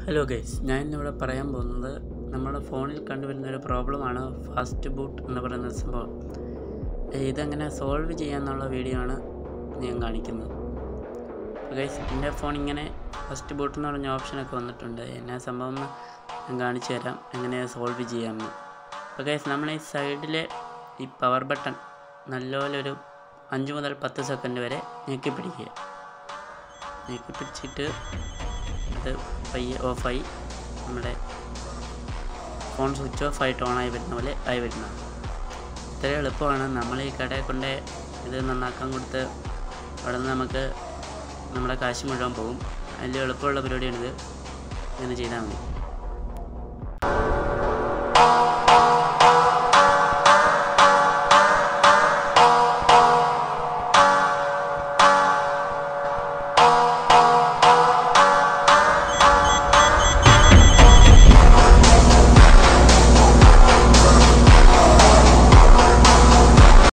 hello guys ഞാൻ ഇന്നിവിടെ പറയാൻ പോകുന്നത് നമ്മുടെ ഫോണിൽ കണ്ടുവരുന്ന ഒരു പ്രോബ്ലമാണ് ഫാസ്റ്റ് ബൂട്ട് എന്ന് പറയുന്ന സംഭവം ഇതെങ്ങനെ സോൾവ് ചെയ്യാന്നുള്ള വീഡിയോ ആണ് ഞാൻ കാണിക്കുന്നത് ഗൈസ് എൻ്റെ ഫോൺ ഇങ്ങനെ ഫസ്റ്റ് ബൂട്ട് എന്ന് പറഞ്ഞ ഓപ്ഷനൊക്കെ വന്നിട്ടുണ്ട് എന്നാ സംഭവം എന്ന് ഞാൻ കാണിച്ചു തരാം എങ്ങനെ സോൾവ് ചെയ്യാമെന്ന് അപ്പോൾ ഗൈസ് നമ്മൾ ഈ സൈഡിലെ ഈ പവർ ബട്ടൺ നല്ലപോലെ ഒരു അഞ്ച് മുതൽ പത്ത് സെക്കൻഡ് വരെ ഞെക്കി പിടിക്കുക ഞെക്കി പിടിച്ചിട്ട് ഇത് പയ്യെ ഓഫായി നമ്മുടെ ഫോൺ സ്വിച്ച് ഓഫ് ആയിട്ട് ഓണായി വരുന്ന പോലെ ആയി വരുന്നതാണ് ഇത്ര എളുപ്പമാണ് നമ്മൾ ഈ കടയിൽ കൊണ്ട് ഇത് നന്നാക്കാൻ കൊടുത്ത് അവിടെ നിന്ന് നമുക്ക് നമ്മുടെ കാശ് മുഴുവൻ പോകും വലിയ എളുപ്പമുള്ള പരിപാടിയാണിത് ഇങ്ങനെ ചെയ്താൽ മതി